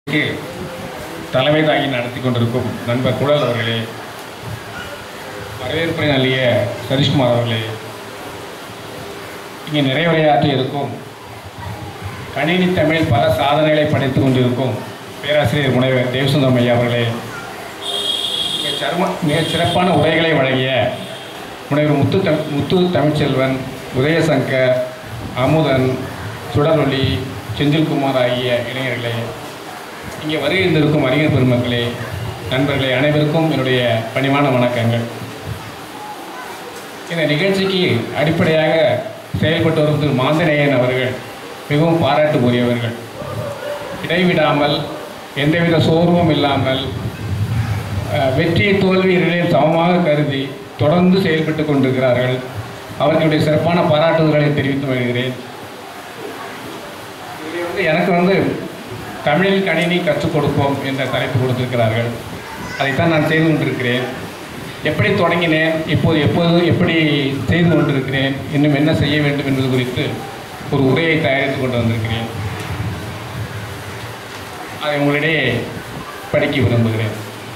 க்கு தலைமை தாங்கி நடத்தி கொண்டிருக்கும் நண்பர் குழல் அவர்களே வரவேற்புரை நல்கிய சதீஷ்குமார் அவர்களே இங்கே நிறைவுரையாற்றி இருக்கும் கணினி தமிழில் பல சாதனைகளை படைத்துக் கொண்டிருக்கும் பேராசிரியர் முனைவர் தேவசுந்தரம் ஐயா அவர்களே மிக சர்ம மிக சிறப்பான உரைகளை வழங்கிய முனைவர் முத்து தம் முத்து தமிழ்ச்செல்வன் உதயசங்கர் அமுதன் சுடரொளி செந்தில்குமார் ஆகிய இளைஞர்களே இங்கே வருகின்றிருக்கும் அறிஞர் பெருமக்களே நண்பர்களே அனைவருக்கும் என்னுடைய பணிவான வணக்கங்கள் இந்த நிகழ்ச்சிக்கு அடிப்படையாக செயல்பட்டு வரும் திரு மாந்தநேயன் அவர்கள் மிகவும் பாராட்டுக்குரியவர்கள் இடைவிடாமல் எந்தவித சோர்வும் இல்லாமல் அஹ், வெற்றி தோல்வி இரண்டையும் சமமாக கருதி தொடர்ந்து செயல்பட்டு கொண்டிருக்கிறார்கள் அவர்களுடைய சிறப்பான பாராட்டுதல்களை தெரிவித்து வருகிறேன் இதில் வந்து எனக்கு வந்து தமிழில் கணினி கற்றுக் கொடுப்போம் என்ற தலைப்பு கொடுத்திருக்கிறார்கள் அதைத்தான் நான் செய்து கொண்டிருக்கிறேன் எப்படி தொடங்கினேன் இப்போது எப்போது எப்படி செய்து கொண்டிருக்கிறேன் இன்னும் என்ன செய்ய வேண்டும் என்பது குறித்து ஒரு உரையை தயாரித்து கொண்டு வந்திருக்கிறேன் அதை உங்களிடையே படிக்க விரும்புகிறேன்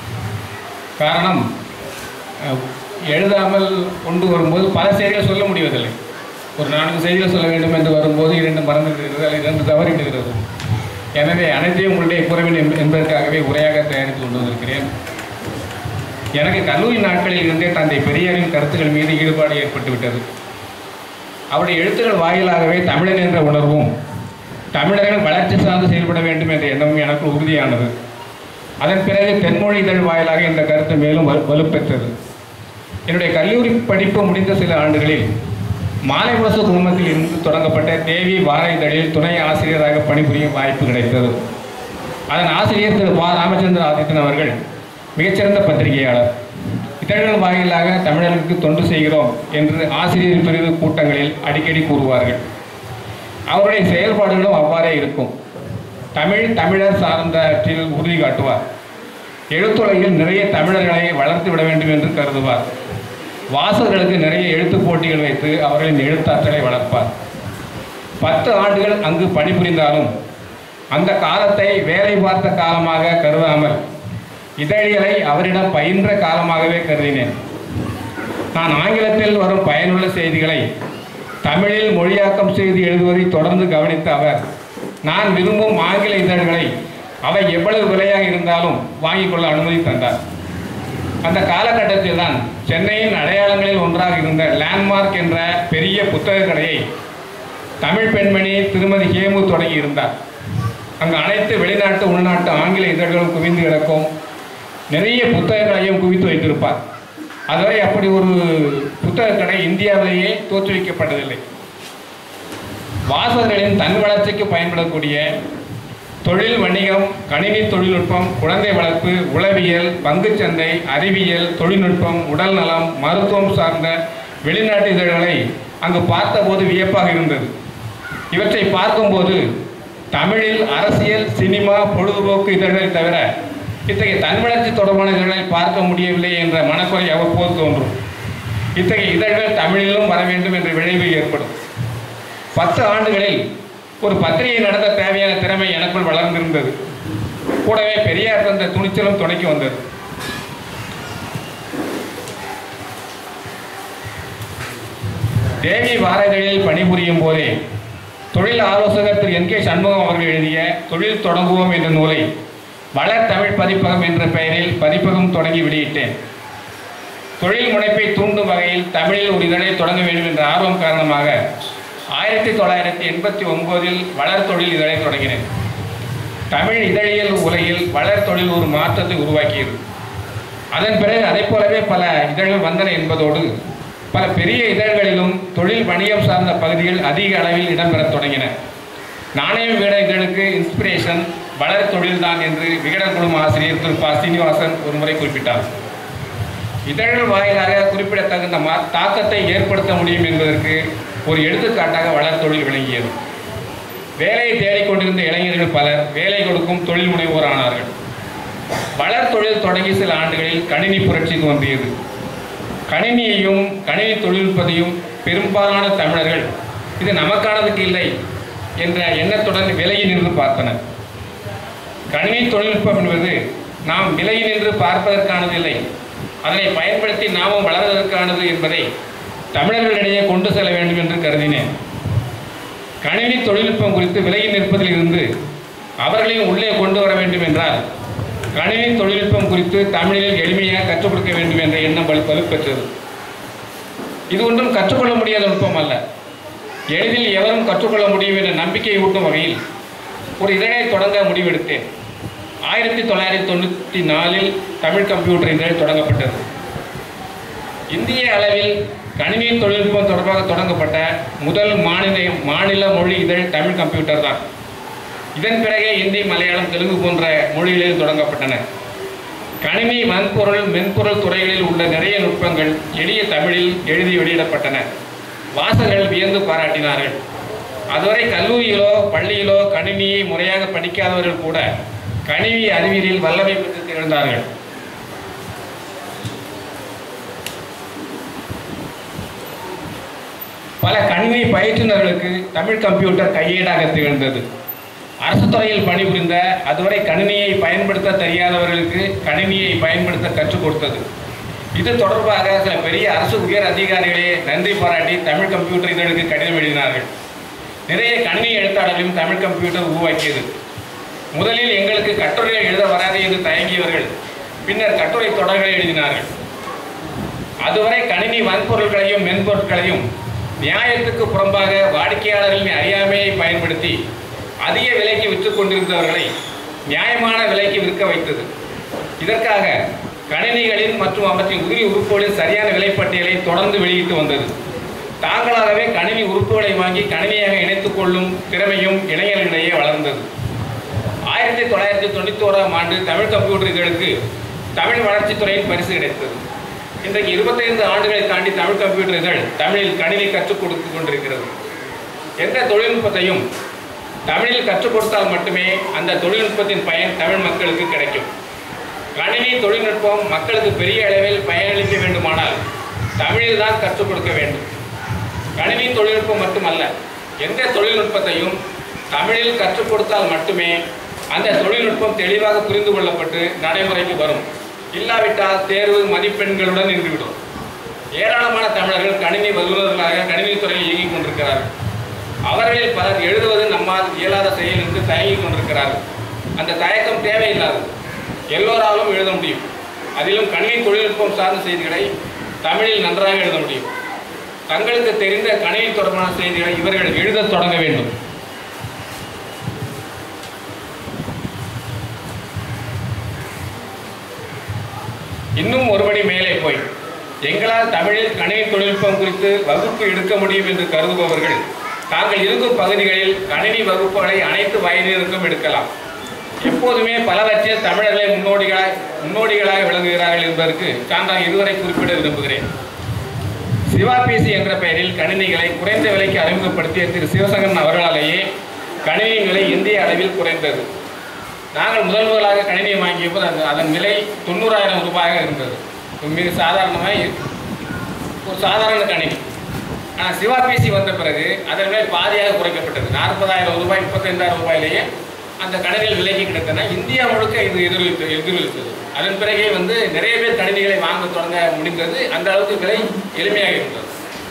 காரணம் அஹ், எழுதாமல் கொண்டு வரும்போது பல செய்திகள் சொல்ல முடிவதில்லை ஒரு நான்கு செய்திகள் சொல்ல வேண்டும் என்று வரும்போது இரண்டு மறந்து விடுகிறது அல்லது இரண்டு தவறி விடுகிறது எனவே அனைத்தையும் உங்களுடைய கூற வேண்டும் என்ப- என்பதற்காகவே உரையாக தயாரித்து கொண்டு வந்திருக்கிறேன் எனக்கு கல்லூரி நாட்களில் இருந்தே தந்தை பெரியாரின் கருத்துக்கள் மீது ஈடுபாடு ஏற்பட்டு விட்டது அவருடைய எழுத்துக்கள் வாயிலாகவே தமிழன் என்ற உணர்வும் தமிழர்கள் வளர்ச்சி சார்ந்து செயல்பட வேண்டும் என்ற எண்ணமும் எனக்கு உறுதியானது அதன் பிறகு தென்மொழி இதழ் வாயிலாக இந்த கருத்து மேலும் வலு- வலுப்பெற்றது என்னுடைய கல்லூரி படிப்பு முடிந்த சில ஆண்டுகளில் மாலைமுரசு குழுமத்தில் இருந்து தொடங்கப்பட்ட தேவி வார இதழில் துணை ஆசிரியராக பணிபுரியும் வாய்ப்பு கிடைத்தது அதன் ஆசிரியர் திரு பா ராமச்சந்திர ஆதித்தன் அவர்கள் மிகச்சிறந்த பத்திரிகையாளர் இதழ்கள் வாயிலாக தமிழர்களுக்கு தொண்டு செய்கிறோம் என்று ஆசிரியர் பிரிவு கூட்டங்களில் அடிக்கடி கூறுவார்கள் அவருடைய செயல்பாடுகளும் அவ்வாறே இருக்கும் தமிழ் தமிழர் சார்ந்தவற்றில் உறுதி காட்டுவார் எழுத்துலகில் நிறைய தமிழர்களை வளர்த்து விட வேண்டும் என்று கருதுவார் வாசகர்களுக்கு நிறைய எழுத்துப் போட்டிகள் வைத்து அவர்களின் எழுத்தாற்றலை வளர்ப்பார் பத்து ஆண்டுகள் அங்கு பணிபுரிந்தாலும் அந்த காலத்தை வேலை பார்த்த காலமாக கருதாமல் இதழியலை அவரிடம் பயின்ற காலமாகவே கருதினேன் நான் ஆங்கிலத்தில் வரும் பயனுள்ள செய்திகளை தமிழில் மொழியாக்கம் செய்து எழுதுவதை தொடர்ந்து கவனித்த அவர் நான் விரும்பும் ஆங்கில இதழ்களை அவை எவ்வளவு விலையாக இருந்தாலும் வாங்கிக் கொள்ள அனுமதி தந்தார் அந்த காலகட்டத்தில் தான் சென்னையின் அடையாளங்களில் ஒன்றாக இருந்த லேண்ட்மார்க் என்ற பெரிய புத்தக கடையை தமிழ் பெண்மணி திருமதி ஹேமு தொடங்கி இருந்தார் அங்கு அனைத்து வெளிநாட்டு உள்நாட்டு ஆங்கில இதழ்களும் குவிந்து கிடக்கும் நிறைய புத்தகங்களையும் குவித்து வைத்திருப்பார் அதுவரை அப்படி ஒரு புத்தக கடை இந்தியாவிலேயே தோற்றுவிக்கப்பட்டதில்லை வாசகர்களின் தன் வளர்ச்சிக்கு பயன்படக்கூடிய தொழில் வணிகம் கணினி தொழில்நுட்பம் குழந்தை வளர்ப்பு உளவியல் பங்குச்சந்தை அறிவியல் தொழில்நுட்பம் உடல் நலம் மருத்துவம் சார்ந்த வெளிநாட்டு இதழ்களை அங்கு பார்த்தபோது வியப்பாக இருந்தது இவற்றை பார்க்கும்போது தமிழில் அரசியல் சினிமா பொழுதுபோக்கு இதழ்களை தவிர இத்தகைய தன் வளர்ச்சி தொடர்பான இதழ்களை பார்க்க முடியவில்லை என்ற மனக்குறை அவ்வப்போது தோன்றும் இத்தகைய இதழ்கள் தமிழிலும் வர வேண்டும் என்ற விளைவு ஏற்படும் பத்து ஆண்டுகளில் ஒரு பத்திரிகை நடத்த தேவையான திறமை எனக்குள் வளர்ந்திருந்தது கூடவே பெரியார் தந்த துணிச்சலும் துணைக்கு வந்தது தேவி வாரதழில் பணிபுரியும் போதே தொழில் ஆலோசகர் திரு என் கே சண்முகம் அவர்கள் எழுதிய தொழில் தொடங்குவோம் என்ற நூலை வளர் தமிழ் பதிப்பகம் என்ற பெயரில் பதிப்பகம் தொடங்கி வெளியிட்டேன் தொழில் முனைப்பை தூண்டும் வகையில் தமிழில் ஒரு இதழை தொடங்க வேண்டும் என்ற ஆர்வம் காரணமாக ஆயிரத்தி தொள்ளாயிரத்தி எண்பத்தி ஒன்பதில் வளர் தொழில் இதழை தொடங்கினேன் தமிழ் இதழியல் உலகில் வளர் தொழில் ஒரு மாற்றத்தை உருவாக்கியது அதன் பிறகு அதைப் போலவே பல இதழ்கள் வந்தன என்பதோடு பல பெரிய இதழ்களிலும் தொழில் வணிகம் சார்ந்த பகுதிகள் அதிக அளவில் இடம்பெறத் தொடங்கின நாணயம் விகட இதழுக்கு இன்ஸ்பிரேஷன் வளர் தொழில்தான் என்று விகடன் குழும ஆசிரியர் திரு ப சீனிவாசன் ஒரு முறை குறிப்பிட்டார் இதழ்கள் வாயிலாக குறிப்பிடத்தகுந்த மா தாக்கத்தை ஏற்படுத்த முடியும் என்பதற்கு ஒரு எடுத்துக்காட்டாக வளர் தொழில் விளங்கியது வேலையை தேடிக்கொண்டிருந்த இளைஞர்கள் பலர் வேலை கொடுக்கும் தொழில் முனைவோர் ஆனார்கள் வளர் தொழில் தொடங்கி சில ஆண்டுகளில் கணினி புரட்சி தோன்றியது கணினியையும் கணினி தொழில்நுட்பத்தையும் பெரும்பாலான தமிழர்கள் இது நமக்கானதுக்கு இல்லை என்ற எண்ணத்துடன் விலகி நின்று பார்த்தனர் கணினி தொழில்நுட்பம் என்பது நாம் விலகி நின்று பார்ப்பதற்கானதில்லை அதனை பயன்படுத்தி நாமும் வளர்வதற்கானது என்பதை தமிழர்களிடையே கொண்டு செல்ல வேண்டும் என்று கருதினேன் கணினி தொழில்நுட்பம் குறித்து விலகி நிற்பதில் இருந்து அவர்களையும் உள்ளே கொண்டு வர வேண்டும் என்றால் கணினி தொழில்நுட்பம் குறித்து தமிழில் எளிமையாக கற்றுக் கொடுக்க வேண்டும் என்ற எண்ணம் வலு வலுப்பெற்றது இது ஒன்றும் கற்றுக்கொள்ள முடியாத நுட்பம் அல்ல எளிதில் எவரும் கற்றுக்கொள்ள முடியும் என்ற நம்பிக்கை ஊட்டும் வகையில் ஒரு இதழை தொடங்க முடிவெடுத்தேன் ஆயிரத்தி தொள்ளாயிரத்தி தொண்ணூற்றி நாலில் தமிழ் கம்ப்யூட்டர் இதழ் தொடங்கப்பட்டது இந்திய அளவில் கணினி தொழில்நுட்பம் தொடர்பாக தொடங்கப்பட்ட முதல் மாநில மாநில மொழி இதழ் தமிழ் கம்ப்யூட்டர் தான் இதன் பிறகே இந்தி மலையாளம் தெலுங்கு போன்ற மொழிகளில் தொடங்கப்பட்டன கணினி வன்பொருள் மென்பொருள் துறைகளில் உள்ள நிறைய நுட்பங்கள் எளிய தமிழில் எழுதி வெளியிடப்பட்டன வாசகர்கள் வியந்து பாராட்டினார்கள் அதுவரை கல்லூரியிலோ பள்ளியிலோ கணினியை முறையாக படிக்காதவர்கள் கூட கணினி அறிவியலில் வல்லமை பெற்று திகழ்ந்தார்கள் பல கணினி பயிற்றுனர்களுக்கு தமிழ் கம்ப்யூட்டர் கையேடாக திகழ்ந்தது அரசு துறையில் பணிபுரிந்த அதுவரை கணினியை பயன்படுத்த தெரியாதவர்களுக்கு கணினியை பயன்படுத்த கற்றுக் கொடுத்தது இது தொடர்பாக சில பெரிய அரசு உயர் அதிகாரிகளே நன்றி பாராட்டி தமிழ் கம்ப்யூட்டர் இதழுக்கு கடிதம் எழுதினார்கள் நிறைய கணினி எழுத்தாளர்களையும் தமிழ் கம்ப்யூட்டர் உருவாக்கியது முதலில் எங்களுக்கு கட்டுரைகள் எழுத வராது என்று தயங்கியவர்கள் பின்னர் கட்டுரை தொடர்களை எழுதினார்கள் அதுவரை கணினி வன்பொருட்களையும் மென்பொருட்களையும் நியாயத்துக்கு புறம்பாக வாடிக்கையாளர்களின் அறியாமையை பயன்படுத்தி அதிக விலைக்கு விற்றுக் கொண்டிருந்தவர்களை நியாயமான விலைக்கு விற்க வைத்தது இதற்காக கணினிகளின் மற்றும் அவற்றின் உதிரி உறுப்புகளின் சரியான விலைப்பட்டியலை தொடர்ந்து வெளியிட்டு வந்தது தாங்களாகவே கணினி உறுப்புகளை வாங்கி கணினியாக இணைத்துக் கொள்ளும் திறமையும் இளைஞர்களிடையே வளர்ந்தது ஆயிரத்தி தொள்ளாயிரத்தி தொண்ணூத்தி ஓராம் ஆண்டு தமிழ் கம்ப்யூட்டர் இதழுக்கு தமிழ் வளர்ச்சித்துறையின் பரிசு கிடைத்தது இன்றைக்கு இருபத்தைந்து ஆண்டுகளை தாண்டி தமிழ் கம்ப்யூட்டர் இதழ் தமிழில் கணினி கற்றுக் கொடுத்து கொண்டிருக்கிறது எந்த தொழில்நுட்பத்தையும் தமிழில் கற்றுக் கொடுத்தால் மட்டுமே அந்த தொழில்நுட்பத்தின் பயன் தமிழ் மக்களுக்கு கிடைக்கும் கணினி தொழில்நுட்பம் மக்களுக்கு பெரிய அளவில் பயனளிக்க வேண்டுமானால் தமிழில் தான் கற்றுக் கொடுக்க வேண்டும் கணினி தொழில்நுட்பம் மட்டுமல்ல எந்த தொழில்நுட்பத்தையும் தமிழில் கற்றுக் கொடுத்தால் மட்டுமே அந்த தொழில்நுட்பம் தெளிவாக புரிந்து கொள்ளப்பட்டு நடைமுறைக்கு வரும் இல்லாவிட்டால் தேர்வு மதிப்பெண்களுடன் நின்றுவிடும் ஏராளமான தமிழர்கள் கணினி வல்லுநர்களாக கணினி துறையில் இயங்கிக் கொண்டிருக்கிறார்கள் அவர்களில் பலர் எழுதுவது நம்மால் இயலாத செயல் என்று தயங்கிக் கொண்டிருக்கிறார்கள் அந்த தயக்கம் தேவையில்லாது எல்லோராலும் எழுத முடியும் அதிலும் கணினி தொழில்நுட்பம் சார்ந்த செய்திகளை தமிழில் நன்றாக எழுத முடியும் தங்களுக்கு தெரிந்த கணினி தொடர்பான செய்திகளை இவர்கள் எழுதத் தொடங்க வேண்டும் இன்னும் ஒருபடி மேலே போய் எங்களால் தமிழில் கணினி தொழில்நுட்பம் குறித்து வகுப்பு எடுக்க முடியும் என்று கருதுபவர்கள் தாங்கள் இருக்கும் பகுதிகளில் கணினி வகுப்புகளை அனைத்து வயதினருக்கும் எடுக்கலாம் எப்போதுமே பலவற்றில் தமிழர்களே முன்னோடிகளாக முன்னோடிகளாக விளங்குகிறார்கள் என்பதற்கு சான்றாக இதுவரை குறிப்பிட விரும்புகிறேன் சிவாபிசி என்ற பெயரில் கணினிகளை குறைந்த விலைக்கு அறிமுகப்படுத்திய திரு சிவசங்கரன் அவர்களாலேயே கணினியின் விலை இந்திய அளவில் குறைந்தது நாங்கள் முதல் முதலாக கணினியை வாங்கிய போது அது அதன் விலை தொண்ணூறாயிரம் ரூபாயாக இருந்தது ஒரு மிக சாதாரணமாக ஒரு சாதாரண கணினி ஆனால் சிவாபிசி வந்த பிறகு அதன் விலை பாதியாக குறைக்கப்பட்டது நாற்பதாயிரம் ரூபாய் முப்பத்தைந்தாயிரம் ரூபாயிலேயே அந்த கணினிகள் விலைக்கு கிடைத்தன இந்தியா முழுக்க இது எதிரொலித்து எதிரொலித்தது அதன் பிறகே வந்து நிறைய பேர் கணினிகளை வாங்க தொடங்க முடிந்தது அந்த அளவுக்கு விலை எளிமையாக இருந்தது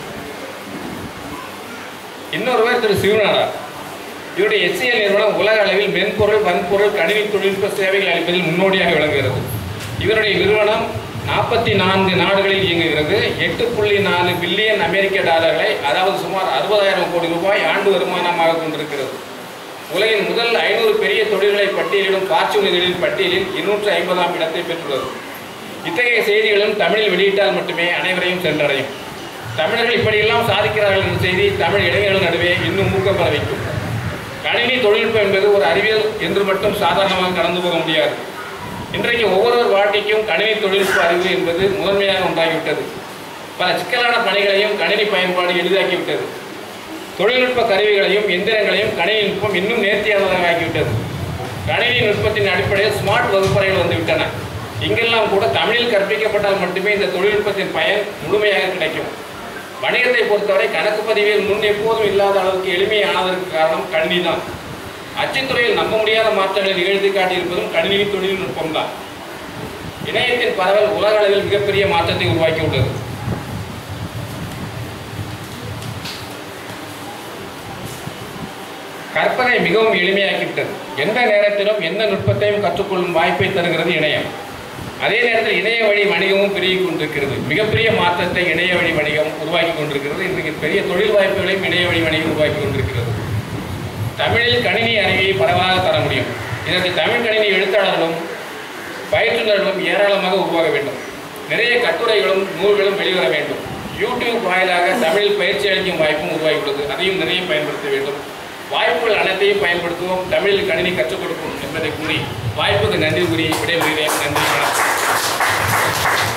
இன்னொருவர் திரு சிவநாடார் இவருடைய எச்சிஎல் நிறுவனம் உலக அளவில் மென்பொருள் வன்பொருள் கணினி தொழில்நுட்ப சேவைகள் அளிப்பதில் முன்னோடியாக விளங்குகிறது இவருடைய நிறுவனம் நாற்பத்தி நான்கு நாடுகளில் இயங்குகிறது எட்டு புள்ளி நாலு பில்லியன் அமெரிக்க டாலர்களை அதாவது சுமார் அறுபதாயிரம் கோடி ரூபாய் ஆண்டு வருமானமாக கொண்டிருக்கிறது உலகின் முதல் ஐநூறு பெரிய தொழில்களை பட்டியலிடும் ஃபார்ச்சூன் இதழின் பட்டியலில் இருநூற்று ஐம்பதாம் இடத்தை பெற்றுள்ளது இத்தகைய செய்திகளும் தமிழில் வெளியிட்டால் மட்டுமே அனைவரையும் சென்றடையும் தமிழர்கள் இப்படியெல்லாம் சாதிக்கிறார்கள் என்ற செய்தி தமிழ் இளைஞர்கள் நடுவே இன்னும் ஊக்கம் பெற வைக்கும் கணினி தொழில்நுட்பம் என்பது ஒரு அறிவியல் என்று மட்டும் சாதாரணமாக கடந்து போக முடியாது இன்றைக்கு ஒவ்வொருவர் வாழ்க்கைக்கும் கணினி தொழில்நுட்ப அறிவு என்பது முதன்மையாக உண்டாகிவிட்டது பல சிக்கலான பணிகளையும் கணினி பயன்பாடு எளிதாக்கிவிட்டது தொழில்நுட்ப கருவிகளையும் எந்திரங்களையும் கணினி நுட்பம் இன்னும் நேர்த்தியானதாக ஆகிவிட்டது கணினி நுட்பத்தின் அடிப்படையில் ஸ்மார்ட் வகுப்பறைகள் வந்துவிட்டன இங்கெல்லாம் கூட தமிழில் கற்பிக்கப்பட்டால் மட்டுமே இந்த தொழில்நுட்பத்தின் பயன் முழுமையாக கிடைக்கும் வணிகத்தை பொறுத்தவரை கணக்கு பதிவில் முன் எப்போதும் இல்லாத அளவுக்கு எளிமையானதற்கு காரணம் கணினி தான் அச்சுத்துறையில் நம்ப முடியாத மாற்றங்களை நிகழ்த்தி காட்டியிருப்பதும் கணினி தொழில்நுட்பம்தான் இணையத்தின் பரவல் உலக அளவில் மிகப்பெரிய மாற்றத்தை உருவாக்கியுள்ளது கற்பனை மிகவும் எளிமையாக்கிவிட்டது எந்த நேரத்திலும் எந்த நுட்பத்தையும் கற்றுக்கொள்ளும் வாய்ப்பை தருகிறது இணையம் அதே நேரத்தில் இணைய வழி வணிகமும் பெருகி கொண்டிருக்கிறது மிகப்பெரிய மாற்றத்தை இணைய வழி வணிகம் உருவாக்கி கொண்டிருக்கிறது இன்றைக்கு பெரிய தொழில் வாய்ப்புகளையும் இணைய வழி வணிகம் உருவாக்கி கொண்டிருக்கிறது தமிழில் கணினி அறிவியை பரவலாக தர முடியும் இதற்கு தமிழ் கணினி எழுத்தாளர்களும் பயிற்றுநர்களும் ஏராளமாக உருவாக வேண்டும் நிறைய கட்டுரைகளும் நூல்களும் வெளிவர வேண்டும் யூடியூப் வாயிலாக தமிழில் பயிற்சி அளிக்கும் வாய்ப்பும் உருவாகியுள்ளது அதையும் நிறைய பயன்படுத்த வேண்டும் வாய்ப்புகள் அனைத்தையும் பயன்படுத்துவோம் தமிழில் கணினி கற்றுக் கொடுக்கும் என்பதை கூறி வாய்ப்புக்கு நன்றி கூறி விடைபெறுகிறேன் நன்றி வணக்கம்